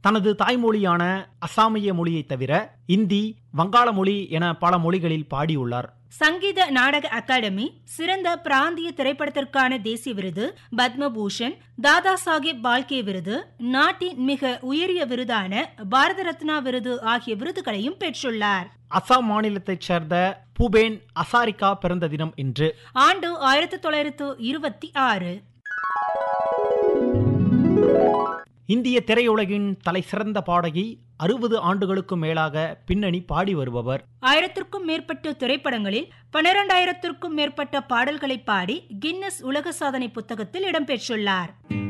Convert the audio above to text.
தனது தாய்மொழியான அசாமிய மொழியை தவிர இந்தி வங்காள மொழி என பல மொழிகளில் பாடியுள்ளார் சங்கீத நாடக அகாடமி சிறந்த பிராந்திய திரைப்படத்திற்கான தேசிய விருது பத்மபூஷன் தாதா சாஹேப் பால்கே விருது நாட்டின் மிக உயரிய விருதான பாரத ரத்னா விருது ஆகிய விருதுகளையும் பெற்றுள்ளார் அசாம் மாநிலத்தைச் சேர்ந்த பூபேன் அசாரிகா பிறந்த தினம் இன்று ஆண்டு ஆயிரத்தி தொள்ளாயிரத்து இருபத்தி ஆறு இந்திய திரையுலகின் தலை சிறந்த பாடகி அறுபது ஆண்டுகளுக்கும் மேலாக பின்னணி பாடி வருபவர் ஆயிரத்திற்கும் மேற்பட்ட திரைப்படங்களில் பன்னிரண்டாயிரத்திற்கும் மேற்பட்ட பாடல்களை பாடி கின்னஸ் உலக சாதனை புத்தகத்தில் இடம்பெற்றுள்ளார்